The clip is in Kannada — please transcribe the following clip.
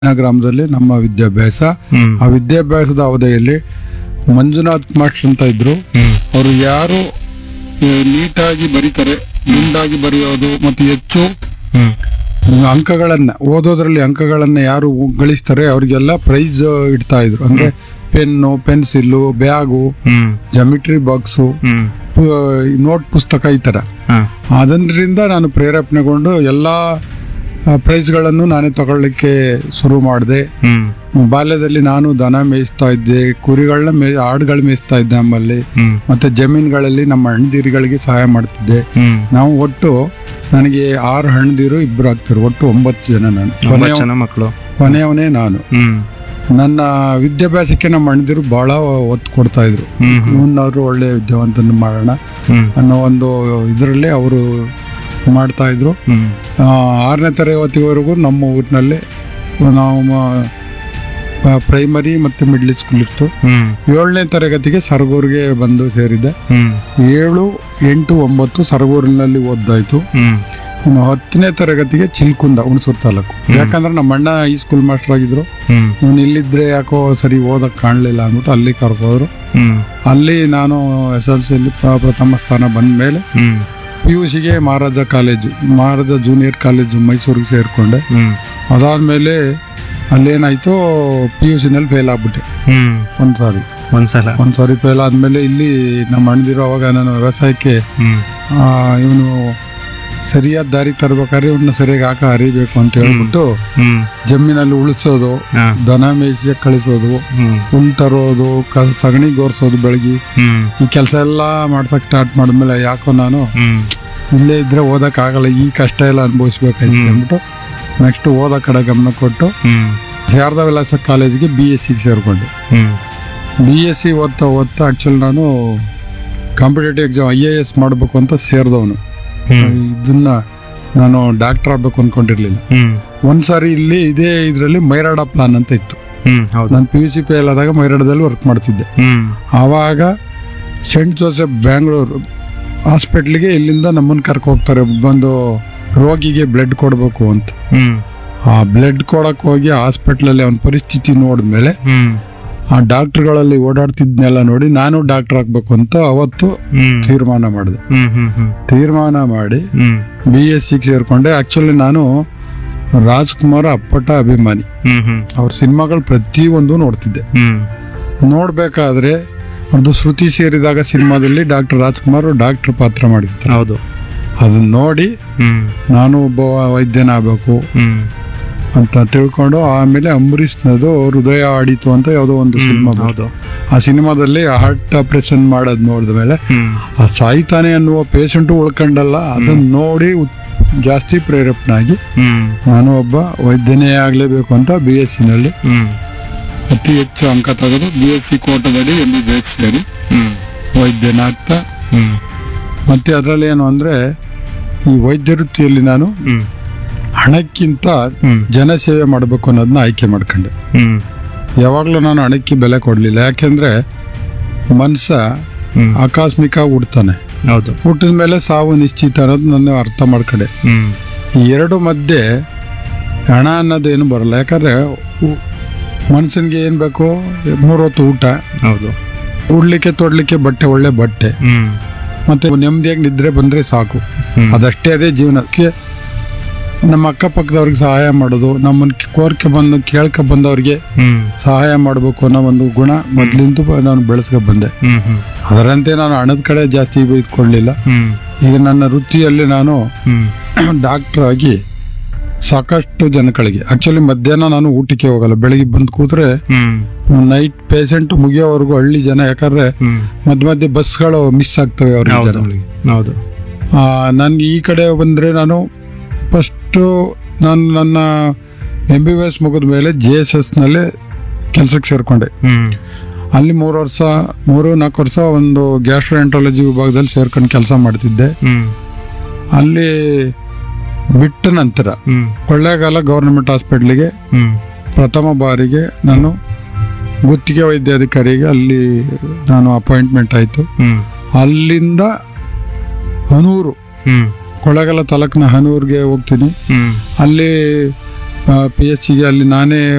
ಗ್ರಾಮದಲ್ಲಿ ನಮ್ಮ ವಿದ್ಯಾಭ್ಯಾಸ ಹ್ಮ್ ಆ ವಿದ್ಯಾಭ್ಯಾಸದ ಅವಧಿಯಲ್ಲಿ ಮಂಜುನಾಥ್ ಮಾಸ್ಟರ್ ಅಂತ ಇದ್ರು ಹ್ಮ್ ಅವರು ಯಾರು ಆ, ನೀಟಾಗಿ ಬರೀತಾರೆ ಮುಂದಾಗಿ ಬರೆಯೋದು ಮತ್ತು ಹೆಚ್ಚು ಹ್ಮ್ ಅಂಕಗಳನ್ನ ಓದೋದ್ರಲ್ಲಿ ಅಂಕಗಳನ್ನ ಯಾರು ಗಳಿಸ್ತಾರೆ ಅವ್ರಿಗೆಲ್ಲ ಪ್ರೈಸ್ ಇಡ್ತಾ ಇದ್ರು ಅಂದ್ರೆ ಪೆನ್ನು ಪೆನ್ಸಿಲ್ಲು ಬ್ಯಾಗು ಹ್ಮ್ ಜಮಿಟ್ರಿ ಬಾಕ್ಸು ಹ್ಮ್ ನೋಟ್ ಪುಸ್ತಕ ಈ ತರ ಹಾ ಅದರಿಂದ ನಾನು ಪ್ರೇರೇಪಣೆಗೊಂಡು ಎಲ್ಲ ಪ್ರೈಸ್ಗಳನ್ನು ನಾನೇ ತಗೊಳ್ಳಿಕ್ಕೆ ಶುರು ಮಾಡಿದೆ ಹ್ಮ್ ಬಾಲ್ಯದಲ್ಲಿ ನಾನು ದನ ಮೇಯಿಸ್ತಾ ಇದ್ದೆ ಕುರಿಗಳನ್ನ ಮೇ ಆಡುಗಳು ಮೇಯಿಸ್ತಾ ಇದ್ದೆ ನಮ್ಮಲ್ಲಿ ಹ್ಮ್ ಮತ್ತೆ ಜಮೀನುಗಳಲ್ಲಿ ನಮ್ಮ ಹಣ್ಣದಿರುಗಳಿಗೆ ಸಹಾಯ ಮಾಡ್ತಿದ್ದೆ ಹ್ಮ್ ನಾವು ಒಟ್ಟು ನನಗೆ ಆರು ಹಣ್ಣದಿರು ಇಬ್ಬರು ಆಗ್ತಿರು ಒಟ್ಟು ಒಂಬತ್ತು ಜನ ನಾನು ತುಂಬಾ ಕೊನೆಯ ಜನ ಮಕ್ಕಳು ಕೊನೆಯವನೇ ನಾನು ಹ್ಮ್ ನನ್ನ ವಿದ್ಯಾಭ್ಯಾಸಕ್ಕೆ ನಮ್ಮ ಅಣ್ಣದಿರು ಬಹಳ ಒತ್ತು ಕೊಡ್ತಾ ಇದ್ರು ಹ್ಮ್ ಹ್ಮ್ ಇವನ್ನಾದ್ರು ಒಳ್ಳೆ ವಿದ್ಯಾವಂತನ ಮಾಡೋಣ ಹ್ಮ್ ಅನ್ನೋ ಒಂದು ಇದರಲ್ಲಿ ಅವರು ಮಾಡ್ತಾ ಇದ್ರು ಹ್ಮ್ ಆ, ಆರನೇ ತರಗತಿವರೆಗೂ ನಮ್ಮ ಊರಿನಲ್ಲಿ ನಾವು ಪ್ರೈಮರಿ ಮತ್ತು ಮಿಡ್ಲ್ ಸ್ಕೂಲ್ ಇತ್ತು ಹ್ಮ್ ಏಳನೇ ತರಗತಿಗೆ ಸರಗೂರಿಗೆ ಬಂದು ಸೇರಿದ್ದೆ ಹ್ಮ್ ಏಳು ಎಂಟು ಒಂಬತ್ತು ಸರಗೂರಿನಲ್ಲಿ ಓದ್ದಾಯ್ತು ಹ್ಮ್ ಇನ್ನು ಹತ್ತನೇ ತರಗತಿಗೆ ಚಿಲ್ಕುಂದ ಹುಣಸೂರು ತಾಲೂಕು ಯಾಕಂದ್ರೆ ನಮ್ಮ ಅಣ್ಣ ಈ ಸ್ಕೂಲ್ ಮಾಸ್ಟರ್ ಆಗಿದ್ರು ಹ್ಮ್ ಇವನು ಇಲ್ಲಿದ್ರೆ ಯಾಕೋ ಸರಿ ಓದಕ್ ಕಾಣಲಿಲ್ಲ ಅಂದ್ಬಿಟ್ಟು ಅಲ್ಲಿ ಕರ್ಕೋದ್ರು ಹ್ಮ್ ಅಲ್ಲಿ ನಾನು ಎಸ್ ಎಲ್ ಸಿಲಿ ಪ್ರಥಮ ಸ್ಥಾನ ಬಂದ ಮೇಲೆ ಹ್ಮ್ ಪಿ ಯು ಸಿಗೆ Maharaja college Maharaja junior college ಮೈಸೂರಿಗೆ ಸೇರಿಕೊಂಡೆ ಹ್ಮ್ ಅದಾದ್ಮೇಲೆ ಅಲ್ಲೇನಾಯ್ತು ಪಿ ಯು ಸಿನಲ್ಲಿ ಫೇಲ್ ಆಗ್ಬಿಟ್ಟೆ ಹ್ಮ್ ಒಂದು ಸಾರಿ ಒಂದ್ಸಲ ಒಂದು ಸಾರಿ ಫೇಲ್ ಆದ್ಮೇಲೆ ಇಲ್ಲಿ ನಮ್ಮ ಅಣ್ಣದಿರೋ ಅವಾಗ ನಾನು ವ್ಯವಸಾಯಕ್ಕೆ ಹ್ಮ್ ಇವನು ಸರಿಯಾದ ದಾರಿ ತರ್ಬೇಕಾದ್ರೆ ಇವನ್ನ ಸರಿಯಾಗಿ ಹಾಕ ಹರಿಬೇಕು ಅಂತ ಹೇಳ್ಬಿಟ್ಟು ಹ್ಮ್ ಜಮೀನಲ್ಲಿ ಉಳಿಸೋದು ಹಾ ದನ ಮೇಯಿಸಿ ಕಳಿಸೋದು ಹ್ಮ್ ಹುಲ್ ತರೋದು ಕ ಸಗಣಿ ಗೋರ್ಸೋದು ಬೆಳಗ್ಗೆ ಹ್ಮ್ ಈ ಕೆಲಸ ಎಲ್ಲ ಮಾಡ್ಸಕ್ ಸ್ಟಾರ್ಟ್ ಮಾಡಿದ್ಮೇಲೆ ಯಾಕೋ ನಾನು ಹ್ಮ್ ಇಲ್ಲೇ ಇದ್ರೆ ಓದಕ್ ಆಗಲ್ಲ ಈ ಕಷ್ಟ ಎಲ್ಲ ಅನುಭವಿಸ್ಬೇಕಾಯ್ತು ಹ್ಮ್. ಅಂದ್ಬಿಟ್ಟು ನೆಕ್ಸ್ಟ್ ಓದೋ ಕಡೆ ಗಮನ ಕೊಟ್ಟು ಹ್ಮ್ ಶಾರದಾ ವಿಲಾಸ ಕಾಲೇಜಿಗೆ ಬಿ ಎಸ್ ಸಿಗೆ ಸೇರ್ಕೊಂಡೆ ಹ್ಮ್ ಬಿ ಎಸ್ ಸಿ ಓದ್ತಾ ಓದ್ತಾ ಆಕ್ಚುಲಿ ನಾನು competitive exam I A S ಮಾಡಬೇಕು ಅಂತ ಸೇರಿದವನು ಹ್ಮ್ ಇದನ್ನ ನಾನು ಡಾಕ್ಟರ್ ಆಗ್ಬೇಕು ಅನ್ಕೊಂಡಿರ್ಲಿಲ್ಲ ಹ್ಮ್ ಒಂದ್ಸಾರಿ ಇಲ್ಲಿ ಇದೇ ಇದರಲ್ಲಿ ಮೈರಾಡ ಪ್ಲಾನ್ ಅಂತ ಇತ್ತು ಹ್ಮ್ ಹೌದು ನಾನು ಪಿ ಯು ಸಿ ಫೇಲ್ ಆದಾಗ ಮೈರಾಡದಲ್ಲಿ ವರ್ಕ್ ಮಾಡ್ತಿದ್ದೆ ಹ್ಮ್ ಆವಾಗ ಸೆಂಟ್ ಜೋಸೆಫ್ ಬ್ಯಾಂಗ್ಳೂರು ಹಾಸ್ಪಿಟ್ಲಿಗೆ ಇಲ್ಲಿಂದ ನಮ್ಮನ್ನು ಕರ್ಕೊ ಹೋಗ್ತಾರೆ ಬಂದು ರೋಗಿಗೆ ಬ್ಲಡ್ ಕೊಡಬೇಕು ಅಂತ ಹ್ಮ್ ಆ ಬ್ಲಡ್ ಕೊಡಕ್ ಹೋಗಿ ಹಾಸ್ಪಿಟ್ಲಲ್ಲಿ ಅವನ ಪರಿಸ್ಥಿತಿ ನೋಡಿದ್ಮೇಲೆ ಹ್ಮ್ ಆ ಡಾಕ್ಟರ್ಗಳಲ್ಲಿ ಓಡಾಡ್ತಿದ್ನೆಲ್ಲ ನೋಡಿ ನಾನು ಡಾಕ್ಟರ್ ಆಗ್ಬೇಕು ಅಂತ ಅವತ್ತು ಹ್ಮ್ ತೀರ್ಮಾನ ಮಾಡಿದೆ ಹ್ಮ್ ಹ್ಮ್ ಹ್ಮ್ ತೀರ್ಮಾನ ಮಾಡಿ ಹ್ಮ್ ಬಿ ಎಸ್ ಸಿಗೆ ಸೇರ್ಕೊಂಡೆ ಆಕ್ಚುಲಿ ನಾನು ರಾಜ್ಕುಮಾರ್ ಅಪ್ಪಟ ಅಭಿಮಾನಿ ಹ್ಮ್ ಹ್ಮ್ ಅವ್ರ ಸಿನಿಮಾಗಳು ಪ್ರತಿಯೊಂದು ನೋಡ್ತಿದ್ದೆ ಹ್ಮ್ ನೋಡ್ಬೇಕಾದ್ರೆ ಅವ್ರದ್ದು ಶ್ರುತಿ ಸೇರಿದಾಗ ಸಿನಿಮಾದಲ್ಲಿ ಡಾಕ್ಟರ್ ರಾಜ್ಕುಮಾರ್ ಡಾಕ್ಟರ್ ಪಾತ್ರ ಮಾಡಿರ್ತಾರೆ ಹೌದು ಅದನ್ನ ನೋಡಿ ಹ್ಮ್ ನಾನು ಒಬ್ಬ ವೈದ್ಯನಾಗಬೇಕು ಹ್ಮ್ ಅಂತ ತಿಳ್ಕೊಂಡು ಆಮೇಲೆ ಅಂಬರೀಷ್ನದು ಹೃದಯ ಆಡಿತು ಅಂತ ಯಾವುದೋ ಒಂದು ಸಿನಿಮಾ ಹೌದು ಆ ಸಿನಿಮಾದಲ್ಲಿ ಹಾರ್ಟ್ ಆಪರೇಷನ್ ಮಾಡೋದು ನೋಡಿದ ಮೇಲೆ ಹ್ಮ್ ಆ ಸಾಯ್ತಾನೆ ಅನ್ನುವ ಪೇಷಂಟು ಉಳ್ಕೊಂಡಲ್ಲ ಅದನ್ನ ನೋಡಿ ಉತ್- ಜಾಸ್ತಿ ಪ್ರೇರೇಪಣಾಗಿ ಹ್ಮ್ ನಾನು ಒಬ್ಬ ವೈದ್ಯನೇ ಆಗಲೇಬೇಕು ಅಂತ ಬಿ ಎಸ್ ಸಿನಲ್ಲಿ ಹ್ಮ್ ಅತಿ ಹೆಚ್ಚು ಅಂಕ ತೆಗೆದು ಬಿ ಎಸ್ ಸಿ ಕೋಟದಲ್ಲಿ ಎಂ ಬಿ ಬಿ ಎಸ್ ಸೇರಿ ಹ್ಮ್ ವೈದ್ಯನಾಗ್ತಾ ಹ್ಮ್ ಮತ್ತೆ ಅದರಲ್ಲಿ ಏನು ಅಂದರೆ ಈ ವೈದ್ಯ ವೃತ್ತಿಯಲ್ಲಿ ನಾನು ಹ್ಮ್ ಹಣಕ್ಕಿಂತ ಹ್ಮ್ ಜನಸೇವೆ ಮಾಡಬೇಕು ಅನ್ನೋದನ್ನ ಆಯ್ಕೆ ಮಾಡ್ಕೊಂಡೆ ಹ್ಮ್ ಯಾವಾಗಲೂ ನಾನು ಹಣಕ್ಕೆ ಬೆಲೆ ಕೊಡಲಿಲ್ಲ ಯಾಕೆಂದ್ರೆ ಮನುಷ್ಯ ಹ್ಮ್ ಆಕಸ್ಮಿಕ ಹುಡ್ತಾನೆ ಹೌದು ಹುಟ್ಟಿದ ಮೇಲೆ ಸಾವು ನಿಶ್ಚಿತ ಅನ್ನೋದು ನಾನು ಅರ್ಥ ಮಾಡ್ಕೊಂಡೆ ಹ್ಮ್ ಈ ಎರಡು ಮಧ್ಯೆ ಹಣ ಅನ್ನೋದು ಏನು ಬರಲ್ಲ ಯಾಕಂದ್ರೆ ಉ- ಮನುಷ್ಯನಿಗೆ ಏನು ಬೇಕು ಮೂರು ಹೊತ್ತು ಊಟ ಹೌದು ಉಡ್ಲಿಕ್ಕೆ ತೊಡ್ಲಿಕ್ಕೆ ಬಟ್ಟೆ ಒಳ್ಳೆ ಬಟ್ಟೆ ಹ್ಮ್ ಮತ್ತೆ ನೆಮ್ಮದಿಯಾಗಿ ನಿದ್ರೆ ಬಂದ್ರೆ ಸಾಕು ಹ್ಮ್. ಅದಷ್ಟೇ ಅದೇ ಜೀವನಕ್ಕೆ ನಮ್ಮ ಅಕ್ಕಪಕ್ಕದವ್ರಿಗೆ ಸಹಾಯ ಮಾಡೋದು ನಮ್ಮನ್ನ ಕೋರಿಕೆ ಬಂದು ಕೇಳ್ಕೊ ಬಂದವ್ರಿಗೆ ಹ್ಮ್ ಸಹಾಯ ಮಾಡಬೇಕು ಅನ್ನೋ ಒಂದು ಗುಣ ಮೊದ್ಲಿಂದ ಬ- ನಾನು ಬೆಳೆಸ್ಕೊ ಬಂದೆ ಹ್ಮ್ ಹ್ಮ್ ಅದರಂತೆ ನಾನು ಹಣದ ಕಡೆ ಜಾಸ್ತಿ ಇದ್ಕೊಳ್ಳಿಲ್ಲ ಹ್ಮ್ ಈಗ ನನ್ನ ವೃತ್ತಿಯಲ್ಲಿ ನಾನು ಹ್ಮ್ ಡಾಕ್ಟರ್ ಆಗಿ ಸಾಕಷ್ಟು ಜನಗಳಿಗೆ ಆಕ್ಚುಲಿ ಮಧ್ಯಾಹ್ನ ನಾನು ಊಟಕ್ಕೆ ಹೋಗಲ್ಲ ಬೆಳಿಗ್ಗೆ ಬಂದು ಕೂತ್ರೆ ಹ್ಮ್ ನೈಟ್ ಪೇಷಂಟ್ ಮುಗಿಯೋವರೆಗೂ ಹಳ್ಳಿ ಜನ ಯಾಕಂದ್ರೆ ಹ್ಮ್ ಮಧ್ಯ ಮಧ್ಯೆ ಬಸ್ಗಳು ಮಿಸ್ ಆಗ್ತವೆ ಅವ್ರಿಗೆ ಹೌದು ಜನಗಳಿಗೆ ಹೌದು ನಾನು ಈ ಕಡೆ ಬಂದರೆ ನಾನು ಫಸ್ಟು ನಾನು ನನ್ನ ಎಂ ಬಿ ಬಿ ಎಸ್ ಮುಗಿದ ಮೇಲೆ ಜೆ ಎಸ್ ಎಸ್ನಲ್ಲೇ ಕೆಲಸಕ್ಕೆ ಸೇರಿಕೊಂಡೆ ಹ್ಮ್ ಅಲ್ಲಿ ಮೂರು ವರ್ಷ ಮೂರು ನಾಲ್ಕು ವರ್ಷ ಒಂದು ಗ್ಯಾಸ್ಟ್ರೋಎಂಟ್ರಾಲಜಿ ವಿಭಾಗದಲ್ಲಿ ಸೇರ್ಕೊಂಡು ಕೆಲಸ ಮಾಡ್ತಿದ್ದೆ ಹ್ಮ್ ಅಲ್ಲಿ ಬಿಟ್ಟ ನಂತರ ಹ್ಮ್ ಕೊಳ್ಳೇಗಾಲ ಗೌರ್ಮೆಂಟ್ ಹಾಸ್ಪಿಟ್ಲಿಗೆ ಹ್ಮ್ ಪ್ರಥಮ ಬಾರಿಗೆ ನಾನು ಗುತ್ತಿಗೆ ವೈದ್ಯಾಧಿಕಾರಿಗೆ ಅಲ್ಲಿ ನಾನು ಅಪಾಯಿಂಟ್ಮೆಂಟ್ ಆಯಿತು ಹ್ಮ್ ಅಲ್ಲಿಂದ ಹನೂರು ಹ್ಮ್ ಕೊಳ್ಳೇಗಾಲ ತಾಲೂಕಿನ ಹನೂರಿಗೆ ಹೋಗ್ತೀನಿ ಹ್ಮ್ ಅಲ್ಲಿ ಪಿ ಎಚ್ ಸಿಗೆ ಅಲ್ಲಿ ನಾನೇ